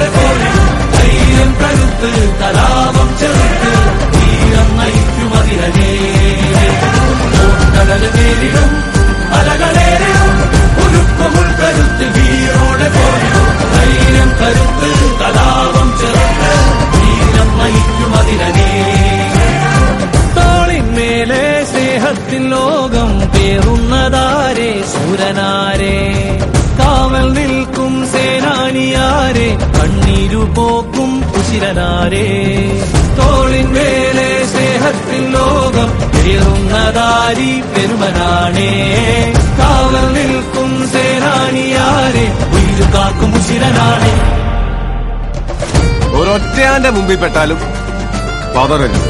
വീരോടെ പോരിടും ധൈര്യം കരുത്ത് കലാപം ചെറുത്ത് വീരം നയിക്കുമതിരനേ കടൽ നേരിടും അലകളേറിടും ഒരുക്കമുൾ കരുത്ത് വീരോടെ പോരിടും ധൈര്യം കരുത്ത് കലാപം ചെറുത്ത് വീരം നയിക്കുമതിരനേ തോളിന്മേലെ സ്നേഹത്തിൻ ലോകം പേറുന്നതാരെ സൂരനാരെ കാവൽ നിൽക്കും സേനാനിയാരെ കണ്ണീരു പോക്കും കുശിരനാരെ തോളിന്മേലെ സ്നേഹത്തിൻ ലോകം പേറുന്നതാരി പെരുമനാണേ കാവൽ നിൽക്കും സേനാനിയാരെ ഉയിരു കാക്കും കുശിരനാണേ ഒരൊറ്റയാന്റെ മുമ്പിൽ പെട്ടാലും പതറരുത്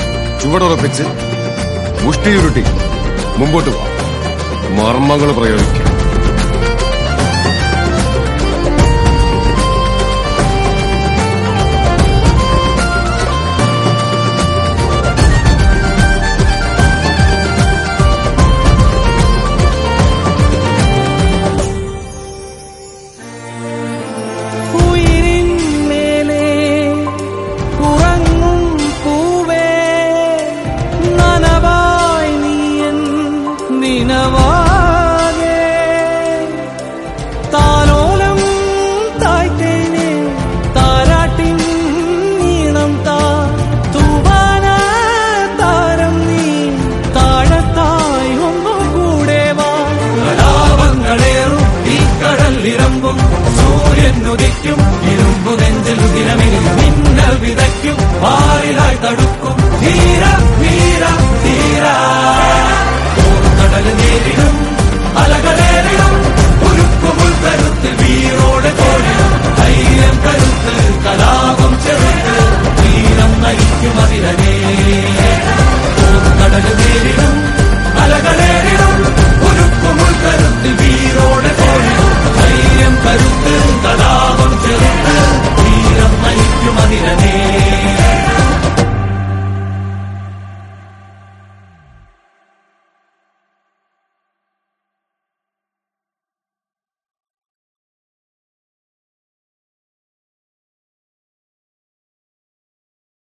ചുവടുറപ്പിച്ച് മുഷ്ടിയുരുട്ടി മുമ്പോട്ട് പോവാം മർമ്മങ്ങൾ പ്രയോഗിക്കും